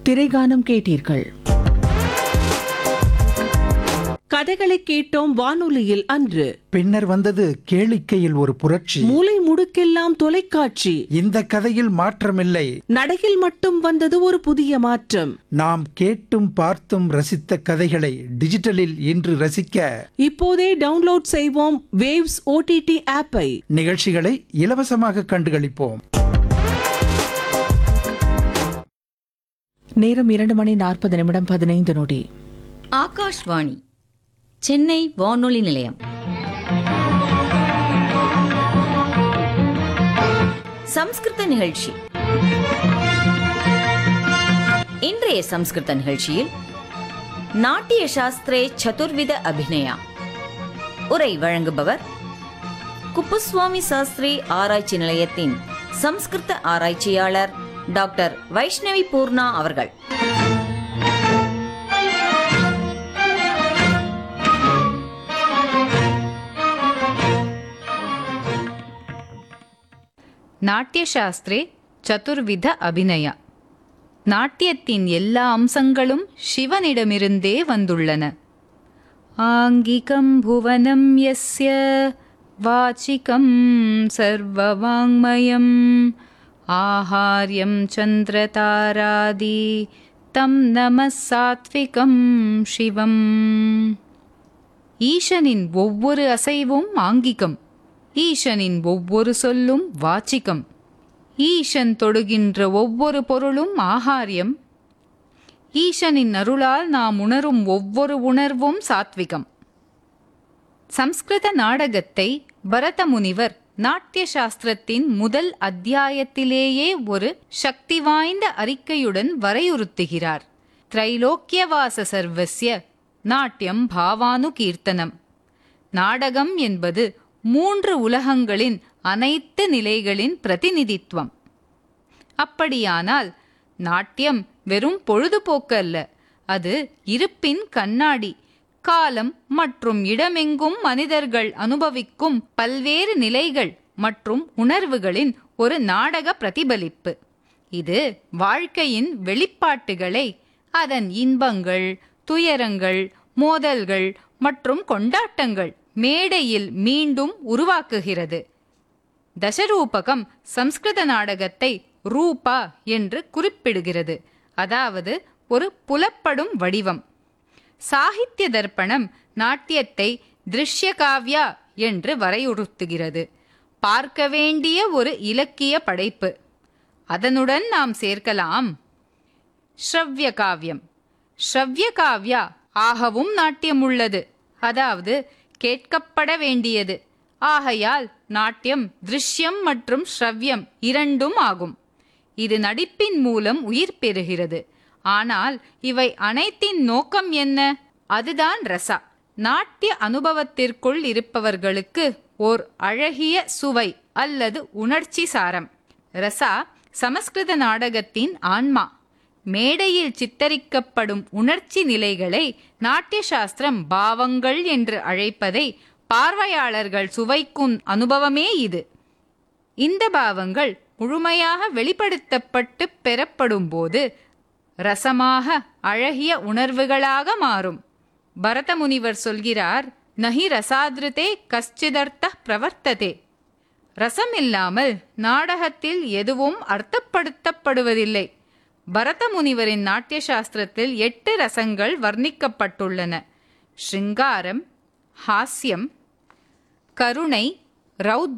திரைகானம் கேட்டீர்கள் கதைகளை கேட்டோம் வானொலியில் அன்று பின்னர் வந்தது கேளிக்கையில் ஒரு புரட்சி மூலை முடுக்கெல்லாம் தொலைக்காட்சி இந்த கதையில் மாற்றமில்லை நடையில் மட்டும் வந்தது ஒரு புதிய மாற்றம் நாம் கேட்டும் பார்த்தும் ரசித்த கதைகளை டிஜிட்டலில் இன்று ரசிக்க இப்போதே டவுன்லோட் செய்வோம் வேவ்ஸ் ஓடிடி ஆப்பை நிகழ்ச்சிகளை இலவசமாக கண்டுகளிப்போம் நேரம் இரண்டு மணி நாற்பது நிமிடம் பதினைந்து நொடி ஆகாஷ்வாணி சென்னை வானொலி நிலையம் சம்ஸ்கிருத நிகழ்ச்சி இன்றைய சம்ஸ்கிருத நிகழ்ச்சியில் நாட்டிய சாஸ்திரே சதுர்வித அபிநயா உரை வழங்குபவர் குப்புசுவாமி சாஸ்திரி ஆராய்ச்சி நிலையத்தின் சம்ஸ்கிருத ஆராய்ச்சியாளர் டாக்டர் வைஷ்ணவி பூர்ணா அவர்கள் நாட்டியசாஸ்திரே சதுர்வித அபிநயா நாட்டியத்தின் எல்லா அம்சங்களும் சிவனிடமிருந்தே வந்துள்ளன ஆங்கிகம் புவனம் யஸ்ய வாச்சிகம் சர்வவாங்மயம் ஆஹாரியம் சந்திரதாராதி தம் நம சாத்விகம் சிவம் ஈசனின் ஒவ்வொரு அசைவும் ஆங்கிகம் ஈசனின் ஒவ்வொரு சொல்லும் வாச்சிகம் ஈசன் தொடுகின்ற ஒவ்வொரு பொருளும் ஆகாரியம் ஈசனின் அருளால் நாம் உணரும் ஒவ்வொரு உணர்வும் சாத்விகம் சம்ஸ்கிருத நாடகத்தை பரத முனிவர் நாட்டிய சாஸ்திரத்தின் முதல் அத்தியாயத்திலேயே ஒரு சக்தி வாய்ந்த அறிக்கையுடன் வரையுறுத்துகிறார் திரைலோக்கியவாச சர்வஸ்ய நாட்டியம் பாவானு கீர்த்தனம் நாடகம் என்பது மூன்று உலகங்களின் அனைத்து நிலைகளின் பிரதிநிதித்துவம் அப்படியானால் நாட்டியம் வெறும் பொழுதுபோக்கு அல்ல அது இருப்பின் கண்ணாடி காலம் மற்றும் இடமெங்கும் மனிதர்கள் அனுபவிக்கும் பல்வேறு நிலைகள் மற்றும் உணர்வுகளின் ஒரு நாடக பிரதிபலிப்பு இது வாழ்க்கையின் வெளிப்பாட்டுகளை அதன் இன்பங்கள் துயரங்கள் மோதல்கள் மற்றும் கொண்டாட்டங்கள் மேடையில் மீண்டும் உருவாக்குகிறது தசரூபகம் சம்ஸ்கிருத நாடகத்தை ரூபா என்று குறிப்பிடுகிறது அதாவது ஒரு புலப்படும் வடிவம் சாகித்ய தர்ப்பணம் நாட்டியத்தை திருஷ்ய காவ்யா என்று வரையுறுத்துகிறது பார்க்க வேண்டிய ஒரு இலக்கிய படைப்பு அதனுடன் நாம் சேர்க்கலாம் ஸ்ரவ்ய காவியம் ஸ்ரவ்ய காவ்யா ஆகவும் நாட்டியம் உள்ளது அதாவது கேட்கப்பட வேண்டியது ஆகையால் நாட்டியம் திருஷ்யம் மற்றும் ஸ்ரவ்யம் இரண்டும் ஆகும் இது நடிப்பின் மூலம் உயிர் பெறுகிறது ஆனால் இவை அனைத்தின் நோக்கம் என்ன அதுதான் ரசா நாட்டிய அனுபவத்திற்குள் இருப்பவர்களுக்கு ஓர் அழகிய சுவை அல்லது உணர்ச்சி சாரம் ரசா சமஸ்கிருத நாடகத்தின் ஆன்மா மேடையில் சித்தரிக்கப்படும் உணர்ச்சி நிலைகளை நாட்டிய சாஸ்திரம் பாவங்கள் என்று அழைப்பதை பார்வையாளர்கள் சுவைக்கும் அனுபவமே இது இந்த பாவங்கள் முழுமையாக வெளிப்படுத்தப்பட்டு பெறப்படும் போது ரசமாக அழகிய உணர்வுகளாக மாறும் பரத முனிவர் சொல்கிறார் நஹி ரசாதிருதே கஷ்டிதர்த்த பிரவர்த்ததே ரசம் இல்லாமல் நாடகத்தில் எதுவும் அர்த்தப்படுத்தப்படுவதில்லை பரத முனிவரின் நாட்டிய சாஸ்திரத்தில் எட்டு ரசங்கள் வர்ணிக்கப்பட்டுள்ளன ஸ்ருங்காரம் ஹாஸ்யம் கருணை ரௌத்ரம்